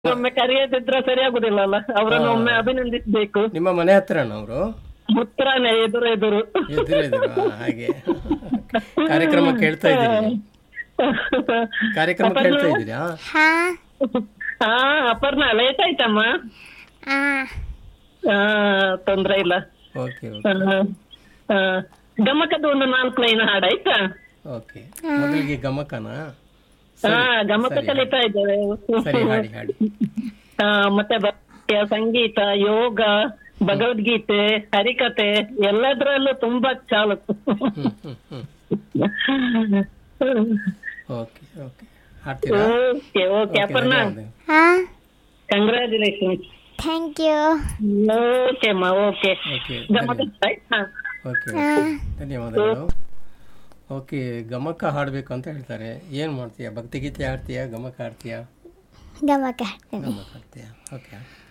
ಒಮ್ಮೆ ಕರೆಯದಿದ್ರೆ ಸರಿಯಾಗುದಿಲ್ಲ ಅಲ್ಲ ಅವರನ್ನು ಒಮ್ಮೆ ಅಭಿನಂದಿಸ್ಬೇಕು ನಿಮ್ಮ ಮನೆ ಹತ್ರನ ಅವರು ಉತ್ತರಾನೆ ಎದುರು ಎದುರು ಎದುರು ಎದುರು ಆ, ಹಾಗೆ ಕಾರ್ಯಕ್ರಮ ಕೇಳ್ತಾ ಇದ್ದೀರಿ ಕಾರ್ಯಕ್ರಮ ಕೇಳ್ತಾ ಇದ್ದೀರಾ ಹಾ ಹಾ ಅಪರ್ಣ ಲೇಟ್ ಆಯ್ತಮ್ಮ ಆ ಹಾ ತೊಂದ್ರೆ ಇಲ್ಲ ಓಕೆ ಆ, ಆ, ಗಮಕದ ಒಂದು ನಾಲ್ಕು ಲೈನ್ ಹಾಡಾಯ್ತಾ ಓಕೆ ಮೊದಲಿಗೆ ಗಮಕನ ಹಾ ಗಮಕ ಕಲಿತಾ ಇದ್ದೇವೆ ಸರಿ ಹಾಡಿ ಹಾಡಿ ಆ, ಮತ್ತೆ ಭಕ್ತಿಯ ಸಂಗೀತ ಯೋಗ ಭಗವದ್ಗೀತೆ ಹರಿಕತೆ ಎಲ್ಲದರಲ್ಲೂ ತುಂಬಾ ಚಾಲುಕು hmm hmm hmm okay okay ಹಾಡ್ತೀರಾ ಓಕೆ ಓಕೆ ಓಕೆ, ಅಪರ್ಣ ಧನ್ಯವಾದ. ಹಾ ಕಂಗ್ರ್ಯಾಚುಲೇಷನ್ಸ್ ಥ್ಯಾಂಕ್ ಯು ಓಕೆ ಅಮ್ಮ ಓಕೆ ಓಕೆ ಗಮಕ ಆಯ್ತಾ ಓಕೆ ಓಕೆ ಧನ್ಯವಾದಗಳು ಓಕೆ ಗಮಕ ಹಾಡಬೇಕು ಅಂತ ಹೇಳ್ತಾರೆ ಏನು ಮಾಡ್ತೀಯಾ ಭಕ್ತಿಗೀತೆ ಹಾಡ್ತೀಯಾ ಗಮಕ ಹಾಡ್ತೀಯಾ ಗಮಕ ಹಾಡ್ತೀನಿ ಗಮಕ ಹಾಡ್ತೀಯಾ ಓಕೆ